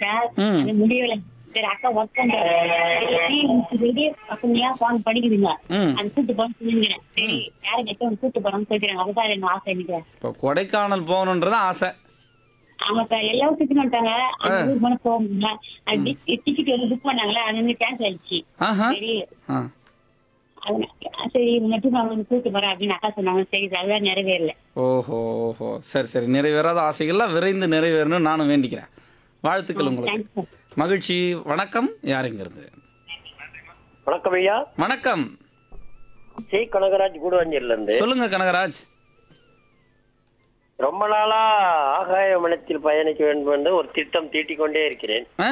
Sir ம். அது முடியல சரி அக்கா ஒர்க் பண்றேன் பசங்களா போன் படிக்குதுங்க ம். அது கூட்டு போன்னு சொல்லுங்க சரி யாரும் எத்தனை கூட்டு போறோம்னு சொல்லிக்கிறாங்க அதுதான் எனக்கு ஆசை எனக்கு இப்போ கொடைக்கானல் போகணுன்றது ஆசை ஆமா சார் எல்லாரும் சுத்தி மாட்டாங்க அந்த ஊர் போன போக முடியல அது டிக்கெட் வந்து புக் பண்ணாங்களா அது வந்து கேன்சல் ஆயிடுச்சு ஆஹா சரி ஆ அது சரி மட்டும் அவங்க கூட்டு போறேன் அப்படின்னு அக்கா சொன்னாங்க சரி சார் அதுதான் நிறைவேறல ஓஹோ ஓஹோ சரி சரி நிறைவேறாத ஆசைகள்லாம் விரைந்து நிறைவேறணும்னு நானும் வேண்டிக்கிறேன் வாழ்த்துக்கள் உங்களுக்கு தேங்க்ஸ் சார் மகிழ்ச்சி வணக்கம் யாருங்கிறது வணக்கம் ஐயா வணக்கம் சி கனகராஜ் கூடுவாஞ்சேரில இருந்து சொல்லுங்க கனகராஜ் ரொம்ப நாளா ஆகாய மனத்தில் பயணிக்க வேண்டும் என்று ஒரு திட்டம் தீட்டிக் கொண்டே இருக்கிறேன் ஆ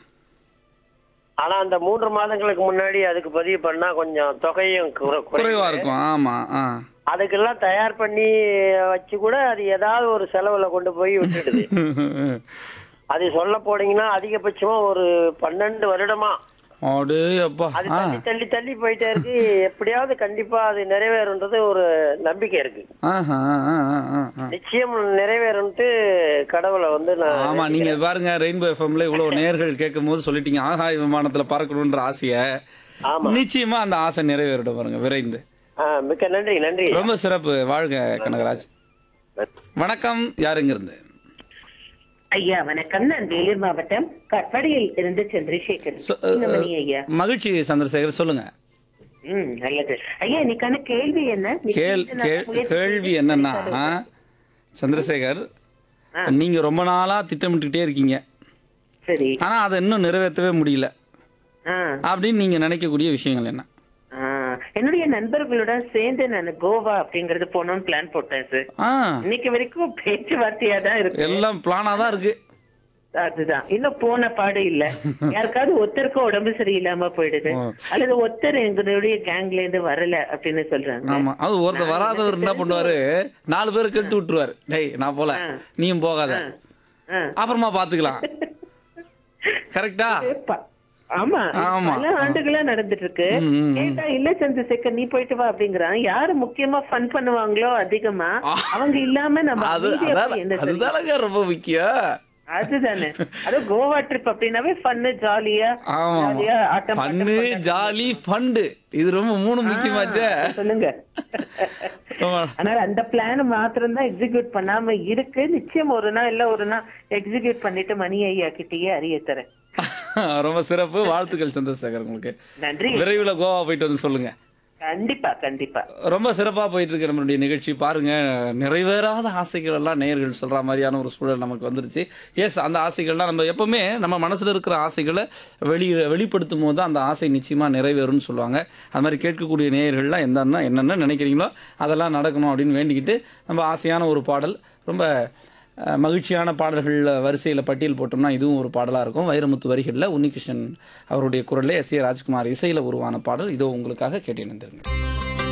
ஆனா அந்த மூன்று மாதங்களுக்கு முன்னாடி அதுக்கு பதிவு பண்ணா கொஞ்சம் தொகையும் குறை- குறைவா குறைவு. இருக்கும் ஆமா ஆ அதுக்கெல்லாம் தயார் பண்ணி வச்சு கூட அது ஏதாவது ஒரு செலவுல கொண்டு போய் விட்டுடுது அது சொல்ல போனீங்கன்னா அதிகபட்சமா ஒரு பன்னெண்டு வருடமா அடே அப்பா அது ஆ தள்ளி தள்ளி தள்ளி போயிட்டே இருக்கு எப்படியாவது கண்டிப்பா அது நிறைவேறுன்றது ஒரு நம்பிக்கை இருக்கு ஆஹா ஆ, ஆ, ஆ, ஆ, ஆ. நிச்சயம் நிறைவேறும்ட்டு கடவுளை வந்து நான் ஆமா நீங்க பாருங்க ரெயின்போ எஃப்எம்ல இவ்வளவு நேர்கள் கேட்கும் போது சொல்லிட்டீங்க ஆகாய விமானத்துல பறக்கணும்ன்ற ஆசைய ஆமா நிச்சயமா அந்த ஆசை நிறைவேறிடும் பாருங்க விரைந்து ஆ, மிக்க நன்றி நன்றி ரொம்ப சிறப்பு வாழ்க கனகராஜ் வணக்கம் யாருங்க இருந்து ஐயா வணக்கம் நான் வேலூர் மாவட்டம் கட்படியில் இருந்து சந்திரசேகர் சொ- சின்னமணி ஐயா மகிழ்ச்சி சந்திரசேகர் சொல்லுங்க ம் நல்லது ஐயா இன்னைக்கான கேள்வி என்ன கேள் நிச்சயமா கே- முயற்சி கேள்வி செய்து என்னன்னா கிடைக்காது. சந்திரசேகர் நீங்க ரொம்ப நாளா திட்டமிட்டுக்கிட்டே இருக்கீங்க சரி ஆனா அதை இன்னும் நிறைவேற்றவே முடியல ஆ அப்படின்னு நீங்க நினைக்கக்கூடிய விஷயங்கள் என்ன ஆ. என்னுடைய நண்பர்களோட சேர்ந்து நான் கோவா அப்படிங்கறது போனோம்னு பிளான் போட்டேன் சார் ஆ இன்னைக்கு வரைக்கும் பேச்சுவார்த்தையா தான் இருக்கு எல்லாம் பிளானா தான் இருக்கு அதுதான் இன்னும் போன பாடு இல்ல யாருக்காவது ஒருத்தருக்கும் உடம்பு சரியில்லாம போயிடுது ஓ. அல்லது ஒருத்தர் எங்களுடைய கேங்ல இருந்து வரல அப்படின்னு சொல்றாங்க ஆமா அது ஒருத்தர் வராதவர் என்ன பண்ணுவாரு நாலு பேருக்கு எடுத்து விட்டுருவாரு டேய் நான் போல நீயும் போகாத ஆ. அப்புறமா பாத்துக்கலாம் கரெக்டா ப- ஆமா ஆமா. பல ஆண்டுகளா நடந்துட்டு இருக்கு ம், ம், ம். கேட்டா இல்ல சந்திரசேகர் நீ போயிட்டு வா அப்படிங்கிறான் யாரு முக்கியமா ஃபன் பண்ணுவாங்களோ அதிகமா அவங்க இல்லாம நம்ம அது அமைதியா அதான் போய் என்ன செய்ய? அதுதானங்க ரொம்ப முக்கியம் அதுதானே அது கோவா ட்ரிப் அப்படின்னாவே ஃபன்னு ஜாலியா ஆமா ஜாலியா ஆட்டம் பாட்டம் பண்ணு கொண்டாடி- ஜாலி ஃபண்டு இது ரொம்ப மூணு முக்கியமாச்சே ஆ, சொல்லுங்க ஆமா. அதனால அந்த பிளான் மாத்திரம் தான் எக்ஸிக்யூட் பண்ணாம இருக்கு நிச்சயம் ஒரு நாள் இல்ல ஒரு நாள் எக்ஸிக்யூட் பண்ணிட்டு மணி ஐயா கிட்டயே அறிய தரேன் ரொம்ப சிறப்பு வாழ்த்துக்கள் சந்திரசேகர் உங்களுக்கு நன்றி விரைவில் கோவா போயிட்டு வந்து சொல்லுங்க கண்டிப்பா கண்டிப்பா ரொம்ப சிறப்பாக போயிட்டு இருக்கு நம்மளுடைய நிகழ்ச்சி பாருங்க நிறைவேறாத ஆசைகள் எல்லாம் நேயர்கள் சொல்ற மாதிரியான ஒரு சூழல் நமக்கு வந்துருச்சு எஸ் அந்த ஆசைகள்லாம் நம்ம எப்பவுமே நம்ம மனசுல இருக்கிற ஆசைகளை வெளி வெளிப்படுத்தும் போது தான் அந்த ஆசை நிச்சயமா நிறைவேறும்னு சொல்லுவாங்க அது மாதிரி கேட்கக்கூடிய நேயர்கள்லாம் என்னென்ன என்னென்ன நினைக்கிறீங்களோ அதெல்லாம் நடக்கணும் அப்படின்னு வேண்டிக்கிட்டு நம்ம ஆசையான ஒரு பாடல் ரொம்ப அஹ், மகிழ்ச்சியான பாடல்கள் வரிசையில் பட்டியல் போட்டோம்னா இதுவும் ஒரு பாடலாக இருக்கும் வைரமுத்து வரிகளில் உன்னிகிருஷ்ணன் அவருடைய குரலில் எஸ் ஏ ராஜ்குமார் இசையில் உருவான பாடல் இதோ உங்களுக்காக கேட்டு இணைந்திருங்க